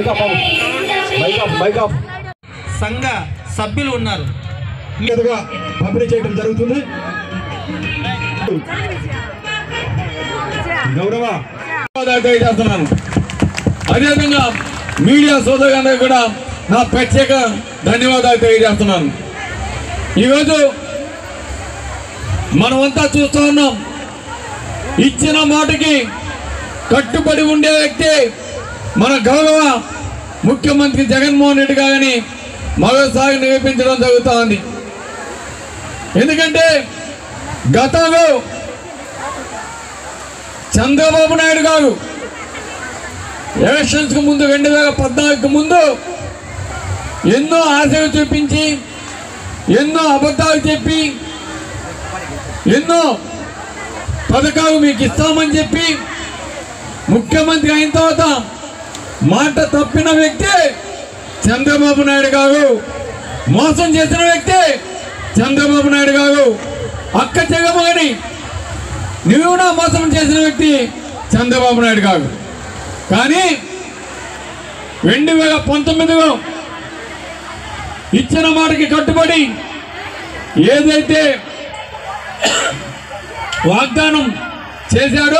Mic off అవ్వు. Mic off mic off సంఘ సభ్యులు ఉన్నారు మీదుగా పంపిణీ చేయడం జరుగుతుంది గౌరవ ధన్యవాదాలు తెలియజేస్తున్నాను అదేవిధంగా మీడియా సోదరులందరికీ కూడా నా ప్రత్యేక ధన్యవాదాలు తెలియజేస్తున్నాను ఈరోజు మనమంతా చూస్తూ ఉన్నాం ఇచ్చిన మాటకి కట్టుబడి ఉండే వ్యక్తి మన గౌరవ ముఖ్యమంత్రి జగన్మోహన్ రెడ్డి గారిని మరోసారి నిరూపించడం జరుగుతూ ఉంది ఎందుకంటే గతంలో చంద్రబాబు నాయుడు గారు ఎలక్షన్స్ కు ముందు రెండు వేల పద్నాలుగుకు ముందు ఎన్నో ఆశలు చూపించి ఎన్నో అబద్ధాలు చెప్పి ఎన్నో పథకాలు మీకు ఇస్తామని చెప్పి ముఖ్యమంత్రి అయిన తర్వాత మాట తప్పిన వ్యక్తి చంద్రబాబు నాయుడు గారు మోసం చేసిన వ్యక్తి చంద్రబాబు నాయుడు గారు అక్క చెగమని నువ్వు నా మోసం చేసిన వ్యక్తి చంద్రబాబు నాయుడు గారు కానీ రెండు వేల పంతొమ్మిదిలో ఇచ్చిన మాటకి కట్టుబడి ఏదైతే వాగ్దానం చేశాడో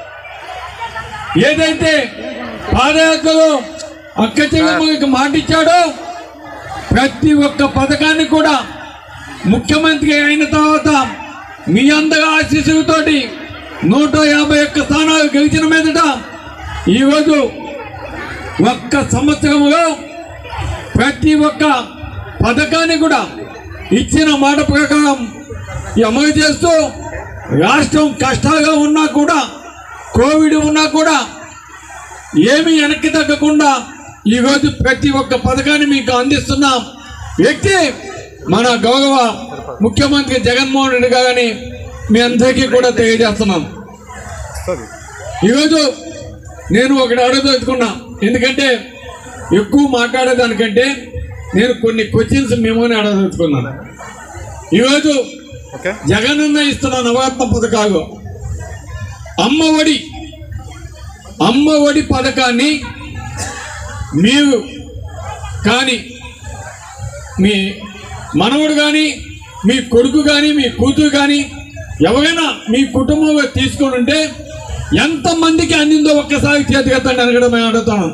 ఏదైతే పాదయాత్రలో అక్క చెల్లెమ్మకి మాట ఇచ్చాడో ప్రతి ఒక్క పథకాన్ని కూడా ముఖ్యమంత్రి అయిన తర్వాత మీ అందరి ఆశీస్సులతోటి నూట యాభై ఒక్క స్థానాలు గెలిచిన మీదట ఈరోజు ఒక్క సంవత్సరములో ప్రతి ఒక్క పథకాన్ని కూడా ఇచ్చిన మాట ప్రకారం అమలు చేస్తూ రాష్ట్రం కష్టాలుగా ఉన్నా కూడా కోవిడ్ ఉన్నా కూడా ఏమీ వెనక్కి తగ్గకుండా ఈరోజు ప్రతి ఒక్క పథకాన్ని మీకు అందిస్తున్న వ్యక్తి మన గౌరవ ముఖ్యమంత్రి జగన్మోహన్ రెడ్డి గారని మీ అందరికీ కూడా తెలియజేస్తున్నాం ఈరోజు నేను ఒకటి అడగదలుచుకున్నా ఎందుకంటే ఎక్కువ మాట్లాడేదానికంటే నేను కొన్ని క్వశ్చన్స్ మేమోనే అడగదలుచుకున్నాను ఈరోజు జగనన్న ఇస్తున్న నవరత్న పథకాలు అమ్మ ఒడి అమ్మ ఒడి పథకాన్ని మీరు కానీ మీ మనవడు కానీ మీ కొడుకు కానీ మీ కూతురు కానీ ఎవరైనా మీ కుటుంబంలో తీసుకొని ఉంటే ఎంతమందికి అందిందో ఒక్కసారి చేతికెత్తండి అనగడం మేము అడుగుతాను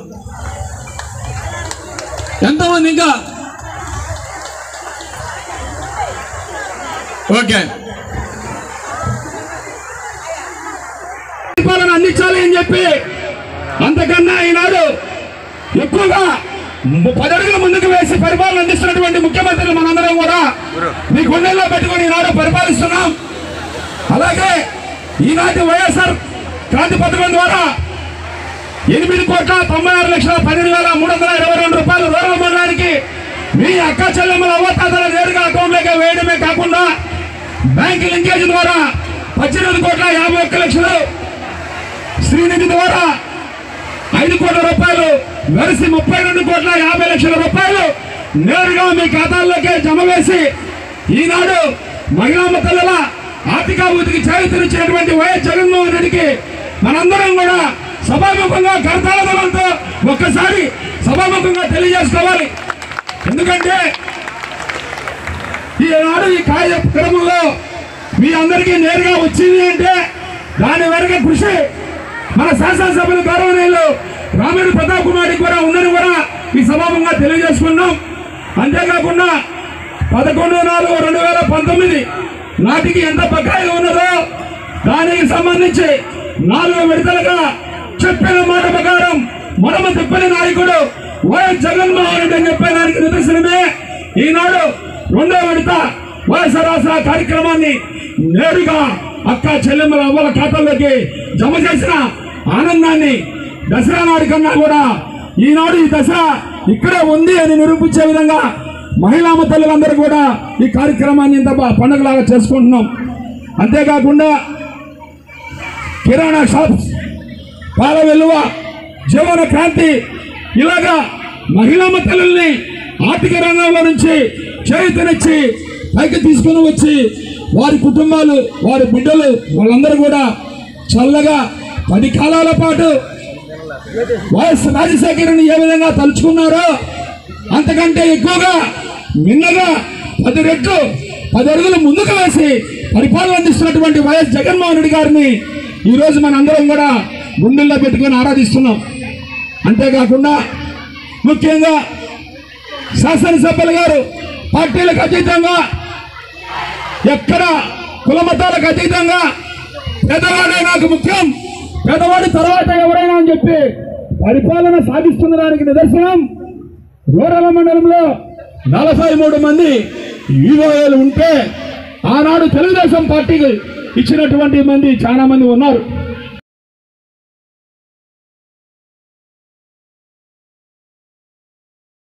ఎంతమంది ఇంకా ఓకే పరిపాలన అందించాలి అని చెప్పి అంతకన్నా ఈనాడు ఎక్కువగా పది అడుగుల ముందుకు వేసి పరిపాలన అందిస్తున్నటువంటి ముఖ్యమంత్రులు మనందరం కూడా మీ గుండెల్లో పెట్టుకొని ఈనాడు పరిపాలిస్తున్నాం అలాగే ఈనాటి వైఎస్ఆర్ క్రాంతి పథకం ద్వారా ఎనిమిది కోట్ల తొంభై ఆరు లక్షల పన్నెండు వేల మూడు వందల ఇరవై రెండు రూపాయలు రూరల్ మండలానికి మీ అక్క చెల్లెమ్మల అవ్వతాతల నేరుగా అకౌంట్లోకి వేయడమే కాకుండా బ్యాంక్ లింకేజ్ ద్వారా పద్దెనిమిది కోట్ల యాభై ఒక్క లక్షలు శ్రీనిధి ద్వారా ఐదు కోట్ల రూపాయలు వెరసి ముప్పై రెండు కోట్ల యాభై లక్షల రూపాయలు నేరుగా మీ ఖాతాల్లోకే జమ వేసి ఈనాడు మహిళా తల్లుల ఆర్థికాభివృద్ధికి చేయూతనిచ్చినటువంటి వైఎస్ జగన్మోహన్ రెడ్డికి మనందరం కూడా సభాముఖంగా కరతాళ దళంతో ఒక్కసారి సభాముఖంగా తెలియజేసుకోవాలి ఎందుకంటే ఈనాడు ఈ కార్యక్రమంలో మీ అందరికీ నేరుగా వచ్చింది అంటే దాని వెనక కృషి మన శాసనసభ్యులు గౌరవనీయులు రామిడి ప్రతాప్ కుమార్కి కూడా ఉందని కూడా ఈ సభాముఖంగా తెలియజేసుకున్నాం అంతేకాకుండా పదకొండు నాలుగు రెండు వేల పంతొమ్మిది నాటికి ఎంత బకాయిలు ఉన్నదో దానికి సంబంధించి నాలుగు విడతలుగా చెప్పిన మాట ప్రకారం మనమ తిప్పని నాయకుడు వైఎస్ జగన్మోహన్ రెడ్డి అని చెప్పేదానికి నిదర్శనమే ఈనాడు రెండో విడత వైఎస్ఆర్ ఆసరా కార్యక్రమాన్ని నేరుగా అక్క చెల్లెమ్మల అవ్వల ఖాతాల్లోకి జమ చేసిన ఆనందాన్ని దసరా నాడు కన్నా కూడా ఈనాడు ఈ దసరా ఇక్కడే ఉంది అని నిరూపించే విధంగా మహిళా తల్లులందరూ కూడా ఈ కార్యక్రమాన్ని ఇంత బా- పండగలాగా చేసుకుంటున్నాం అంతేకాకుండా కిరాణా షాప్స్ పాల వెలువ జీవన క్రాంతి ఇలాగా మహిళా తల్లుల్ని ఆర్థిక రంగంలో నుంచి చేయుతనిచ్చి పైకి తీసుకుని వచ్చి వారి కుటుంబాలు వారి బిడ్డలు వాళ్ళందరూ కూడా చల్లగా పది కాలాల పాటు వైఎస్ రాజశేఖరుని ఏ విధంగా తలుచుకున్నారో అంతకంటే ఎక్కువగా మిన్నగా పది రెట్లు పది అడుగులు ముందుకు వేసి పరిపాలన అందిస్తున్నటువంటి వైఎస్ జగన్మోహన్ రెడ్డి గారిని ఈరోజు మన అందరం కూడా గుండెల్లో పెట్టుకొని ఆరాధిస్తున్నాం అంతేకాకుండా ముఖ్యంగా శాసనసభ్యులు గారు పార్టీలకు అతీతంగా ఎక్కడ కుల మతాలకు అతీతంగా పేదవాడే నాకు ముఖ్యం పేదవాడి తర్వాత ఎవరైనా అని చెప్పి పరిపాలన సాగిస్తున్న దానికి నిదర్శనం రూరల్ మండలంలో నలభై మూడు మంది ఈవోఏలు ఉంటే ఆనాడు తెలుగుదేశం పార్టీకి ఇచ్చినటువంటి మంది చాలా మంది ఉన్నారు